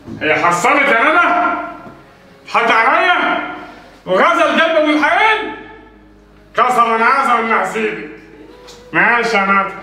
هي حصلت يا ندى حط عليا وغزل قلبه من الحين قسما عظما اني هسيبك ماشي يا ندى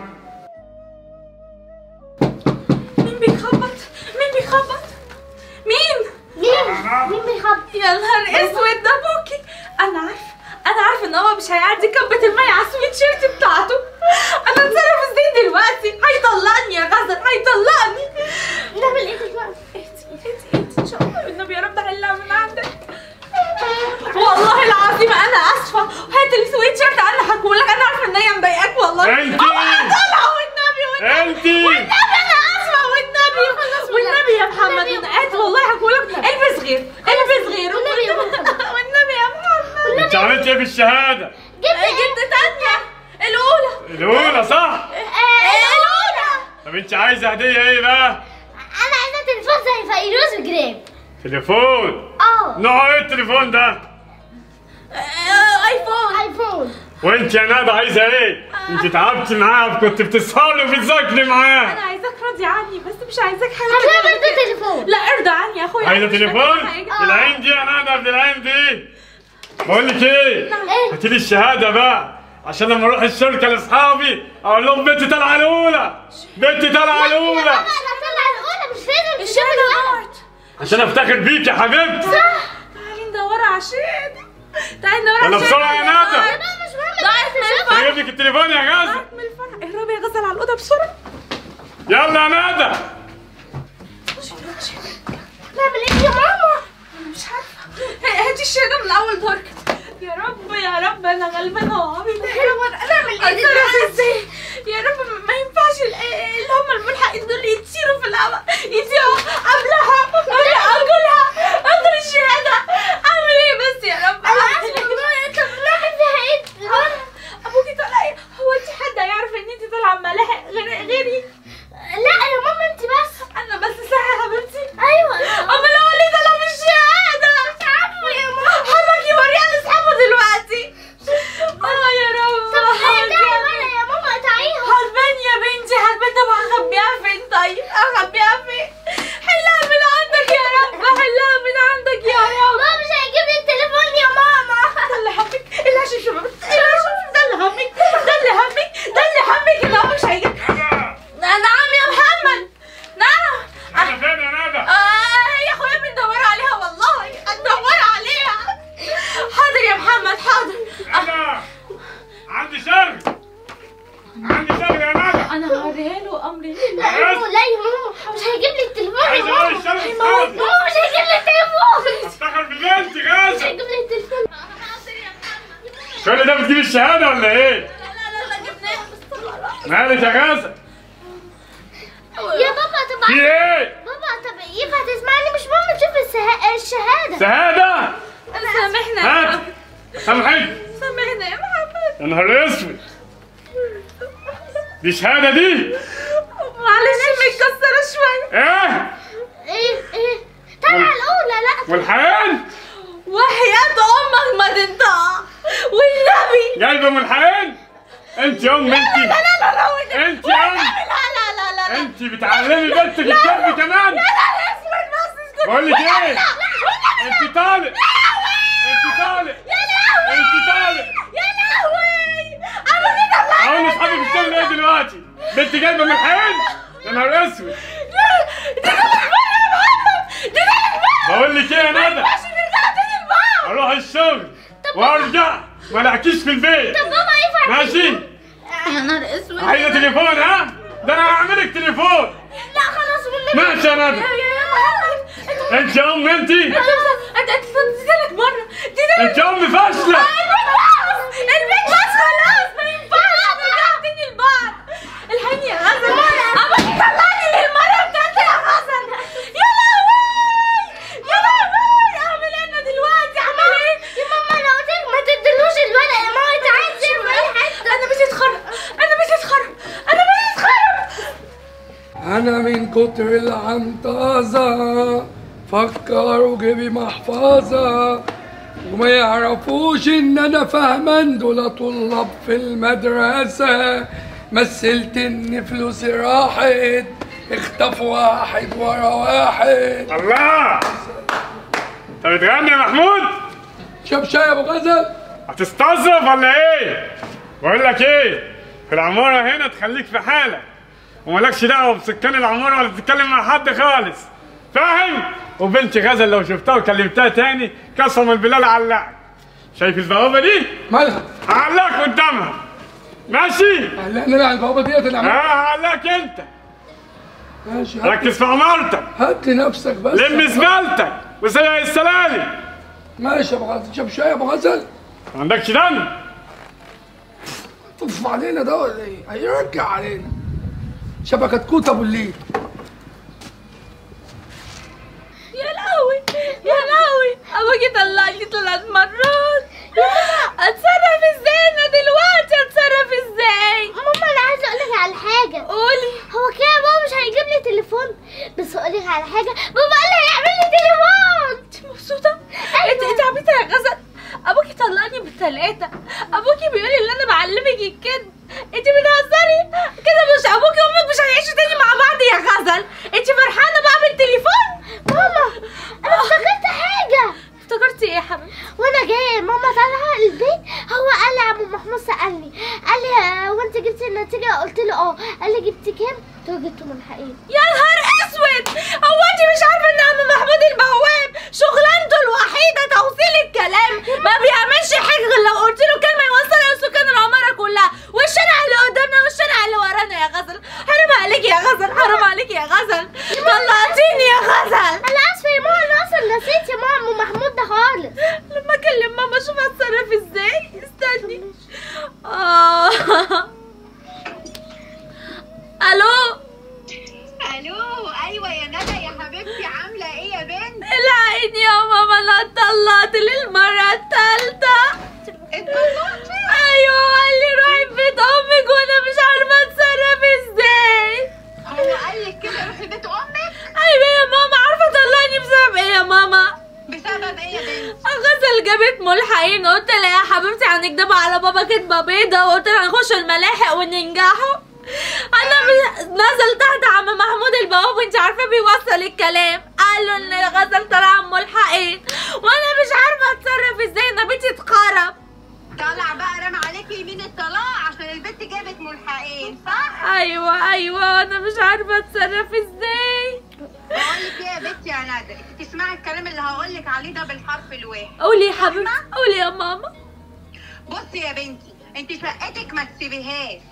مين بيخبط مين بيخبط مين مين مين بيخبط يا نهار اسود ده بوكي انا عارفه انا عارفه ان هو مش هيعدي كبة المية على السويت شيرت بتاعته انا اتصرف ازاي دلوقتي هيطلقني يا غزل هيطلقني نعمل ايه دلوقتي اهدي اهدي اهدي ان شاء الله بالنبي يا رب حلها من عندك والله العظيم انا اسفه هات السويت شيرت انا هاكلك انا عارفه ان هي مضايقاك والله انتي! طلع والنبي والنبي انتي والنبي انا اسفه والنبي والنبي يا محمد هات والله هاكلك البس غير البس غير والنبي يا محمد. والنبي يا محمد انت عملت ايه في الشهاده جبت تانية الأولى الاولى صح الأولى طب انت عايزه هديه ايه بقى انا عايزه تليفون زي فيروز وجريم تليفون اه نوع ايه التليفون ده آه، ايفون ايفون وانت يا ندى عايزه ايه انت تعبتي معاه كنت بتسهري وبتذاكري معاه انا عايزاك راضي عني بس مش عايزاك حاجه هتلاقي تانية. برضه تليفون لا ارضى عني يا اخويا عايزه أنا مش تليفون محتاجة حاجة. بالعين دي يا ندى بالعين دي بقول لك ايه ايه هاتي لي الشهاده بقى عشان لما اروح الشركه لاصحابي اقول لهم بنتي طالعه الاولى بنتي طالعه الاولى انا طلع الاولى مش فاهم الشهادة ضاعت عشان افتخر بيك يا حبيبتي تعالي ندورها على الشهادة تعالي ندورها يلا على بسرعة يا الشهادة. ندى. ضاعت. مش مهم ضاعت من الفرح اجيب لك التليفون يا غازي ضاعت من الفرح اهربي يا غزل على الأوضة بسرعة يلا يا ندى نعمل ايه يا ماما مش عارفة هي- هاتي الشهادة من أول درجة يا رب يا رب أنا غلبانة وعبيطة يا رب أنا أعمل إيه دلوقتي إزاي يا رب ما ينفعش ال- اللي هم الملحقين دول يطيروا في الهواء يطيروا قبلها قبل أقولها أقول الشهادة أعمل إيه بس يا رب انا اسفه والله طب نعمل فيها ايه دلوقتي؟ أبوكي طالع إيه هو أنت حد هيعرف إن أنت طالعة ملاحق غير غيري لا يا ماما انت بس أنا بس صح يا حبيبتي ايوه أمال هو ليه طلع بالشهادة مش عارفة يا ماما حرك يوريها لأصحابه دلوقتي اه يا رب طب هاتها ولا يا ماما قطعيها حربان يا بنتي حربان طب هخبيها فين طيب هخبيها فين حلها من عندك يا رب حلها من عندك يا رب ماما مش هيجيب لي التليفون يا ماما ده اللي همك اللي عشان شباب اللي عشان ده اللي همك ده اللي همك ده اللي همك اللي هو مش هيجيب نعم يا محمد نعم ندى فين يا ندى آه هي اخويا بندور عليها والله هندور عليها حاضر يا محمد حاضر ندى عندي شغل عندي شغل يا ندى انا هوريها له امري لا يا ماما لا يا ماما مش هيجيب لي التليفون يا عايز ماما اقول الشغل اصحابي ماما مش هيجيب لي التليفون افتخر ببنتي مش غازي هيجيب لي التليفون حاضر يا محمد كل ده بتجيب الشهاده ولا ايه لا لا لا جبناها بس مالك يا غازي يا بابا طب في ايه بابا طب ينفع تسمعني مش مهم تشوف السها- الشهاده شهاده سامحنا يا هات محمد سامحني سامحنا يا محمد يا نهار اسود دي شهاده دي معلش متكسرة شوية ايه ايه ايه طلع الاولى لا والحقين وحياة أمك ما تنطق والنبي جايبه من الحقين انت يا ام لا انت لا لا لا والنبي انت يا ام والنبي لا لا لا لا لا انت بتعلمي بنتك الكذب كمان لا لا اسود بس اسكت بقول لك ايه والنبي انت طالق انت طالق يا لهوي انت طالق يا لهوي أنا كده طلعت اقول لاصحابي في الشغل ايه دلوقتي بنت جايبه من الحقين يا نهار اسود دي كانت بره يا محمد دي كانت بره بقول لك ايه يا ما ندى ينفعش نرجع تاني لبعض اروح الشغل وارجع ما لاقيش في البيت طب بابا ينفع ماشي يا نهار اسود عايزه تليفون ها ده انا هعمل لك تليفون لا خلاص والنبي ماشي يا ندى يا يا يا محمد انت انت يا ام انت انت انت انت نسيتلك مره انت يا ام فاشله البيت باظ البيت باظ خلاص ما ينفعش نرجع تاني لبعض الحقيني يا غزل ابوك طلعني للمره التالتة يا غزل يا لهوي يا لهوي اعمل ايه انا دلوقتي اعمل ايه يا ماما انا قلت لك ما تدلوش الورق يا ماما تعالي سيبه في اي حته انا مش هتخرب انا مش هتخرب انا مش هتخرب أنا من كتر العنطازة فكروا جيبي محفظة وما يعرفوش إن أنا فاهمان دول طلاب في المدرسة مثلت إن فلوسي راحت اختفوا واحد ورا واحد الله انت بتغني يا محمود شوف شاي يا ابو غزل هتستظرف ولا ايه بقول لك ايه في العماره هنا تخليك في حالك ومالكش دعوه بسكان العماره ولا تتكلم مع حد خالص فاهم وبنتي غزل لو شفتها وكلمتها تاني قسما بالله علقك شايف البوابه دي مالها هعلقك قدامها ماشي علقنا على البوابه ديت انا اه عملت- هعلقك انت ماشي هات- ركز في عمارتك هات لي نفسك بس لم زبالتك وسيع السلالم ماشي يا ابو غزل شوف شاي يا ابو غزل ما عندكش دم طف علينا ده ولا ايه؟ هيرجع علينا شبكة كوت ابو الليل يا لهوي يا لهوي ابوكي طلعني ثلاث مرات اتصرف ازاي انا دلوقتي اتصرف ازاي ماما انا عايزه اقول لك على حاجه قولي هو كده بابا مش هيجيب لي تليفون بس اقول لك على حاجه بابا قال لي هيعمل لي تليفون انت مبسوطه انت انت عبيطه يا غزل ابوكي طلقني بالثلاثه ابوكي بيقول ان انا بعلمك الكذب انت بتهزري كده مش ابوكي وامك مش هيعيشوا تاني مع بعض يا غزل انت فرحانه بقى بالتليفون ماما انا افتكرت حاجه افتكرتي ايه يا حبيبتي وانا جايه ماما طالعه البيت هو قال لي عمو محمود سالني قال لي آه، وانت جبتي النتيجه قلت له اه قال لي جبتي كام قلت له جبته ملحقين يا نهار اسود هو انت مش عارفه ان عم محمود البواب شغلانته الوحيده توصيل الكلام ما بيعملش حاجه غير لو قلت له كلمه يوصلها لسكان العماره كلها والشارع اللي قدامنا والشارع اللي ورانا يا غزل حرام عليكي يا غزل حرام عليكي يا غزل طلعتيني يا غزل انا اسفه يا ماما انا اصلا نسيت يا ماما عمو محمود ده خالص لما اكلم ماما اشوف هتصرف ازاي استني اه الو الو ايوه يا ندى يا حبيبتي عامله ايه يا بنت العين يا ماما انا اتطلقت للمره الثالثه اتطلقتي ايوه قال لي روحي في بيت امك وانا مش عارفه اتصرف ازاي هو قال لك كده روحي بيت امك ايوه يا ماما عارفه طلعني بسبب ايه يا ماما بسبب ايه يا بنت غزل جابت ملحقين قلت لها يا حبيبتي هنكدبوا على بابا كدبه بيضه وقلت لها نخش الملاحق وننجحوا انا مش- نزل تحت عم محمود البواب وانت عارفه بيوصل الكلام قالوا ان غزل طلع ملحقين وانا مش عارفه اتصرف ازاي انا بيتي اتخرب طلع بقى رمى عليكي يمين الطلاق عشان البنت جابت ملحقين صح ايوه ايوه انا مش عارفه اتصرف ازاي بقول لك ايه يا بنتي يا ندى انت تسمعي الكلام اللي هقول لك عليه ده بالحرف الواحد قولي يا حبيبتي قولي يا ماما بصي يا بنتي انت شقتك ما تسيبيهاش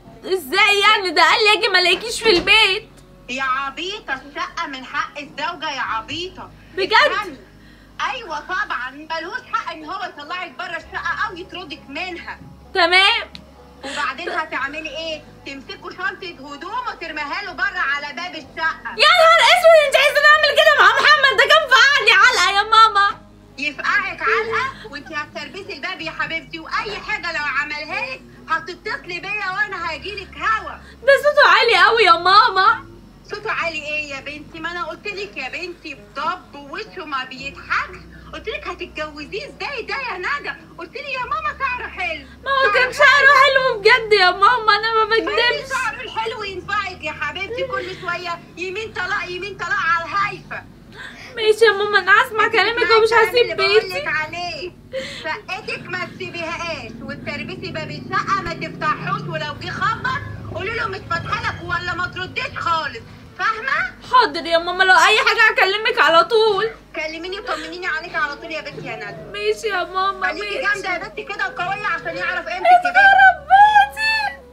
ازاي يعني ده قال لي اجي ما الاقيكيش في البيت يا عبيطه الشقه من حق الزوجه يا عبيطه بجد؟ افهمي. ايوه طبعا ملهوش حق ان هو يطلعك بره الشقه او يطردك منها تمام وبعدين هتعملي ايه؟ تمسكوا شنطة هدوم وترميها له بره على باب الشقة يا نهار اسود انت عايزه نعمل كده مع محمد ده كان فقعني علقه يا ماما يفقعك علقة وانت هتربسي الباب يا حبيبتي واي حاجة لو عملها لك هتتصلي بيا وانا هجيلك هوا ده صوته عالي قوي يا ماما صوته عالي ايه يا بنتي ما انا قلت لك يا بنتي بضب ووشه ما بيضحكش قلت لك هتتجوزيه ازاي ده يا ندى قلت لي يا ماما شعره حلو ما هو كان شعره حلو بجد يا ماما انا ما بس بكدبش شعره الحلو ينفعك يا حبيبتي كل شوية يمين طلاق يمين طلاق على الهايفة ماشي يا ماما انا هسمع كلامك ومش هسيب بقولك بيتي عليه شقتك ما تسيبيهاش وتربسي باب الشقه ما تفتحوش ولو جه خبط قولي له مش فاتحه لك ولا ما ترديش خالص فاهمه حاضر يا ماما لو اي حاجه هكلمك على طول كلميني وطمنيني عليك على طول يا بنتي يا ندى ماشي يا ماما خليكي ماشي جامده يا بنتي كده وقويه عشان يعرف قيمتك يا بنتي اتخرب بيتي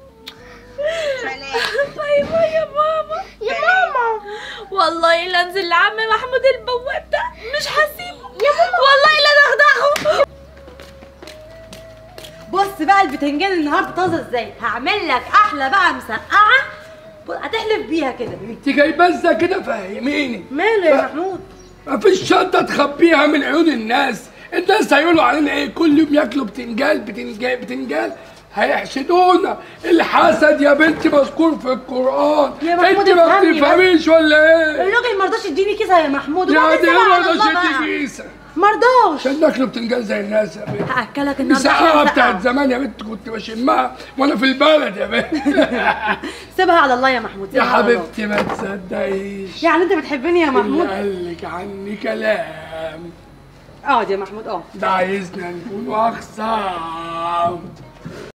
سلام باي باي يا ماما يا ماما والله لا انزل لعم محمود البواب ده مش هسيبه يا ماما والله لا دغدغه بص بقى البتنجان النهارده طازه ازاي هعمل لك احلى بقى مسقعه بص، هتحلف بيها كده انت جايبه ازاي كده فهميني ماله يا محمود مفيش شنطه تخبيها من عيون الناس الناس هيقولوا علينا ايه كل يوم ياكلوا بتنجال بتنجال بتنجال هيحسدونا الحسد يا بنتي مذكور في القرآن يا محمود انت ما افهمني بس. بتفهميش ولا ايه؟ الراجل مرضاش يديني كيسه يا محمود يا وبعدين دي سيبها ما على الله رضاش بقى. كيسة مرضاش عشان ناكله بتنجان زي الناس يا بنت هاكلك النهارده السقعة أحلى بتاعت مسقعة. زمان يا بنت كنت بشمها وانا في البلد يا بنت سيبها على الله يا محمود يا سيبها على الله. حبيبتي ما تصدقيش يعني انت بتحبني يا اللي محمود قال لك عني كلام اقعد يا محمود اه ده عايزنا نكون اخصام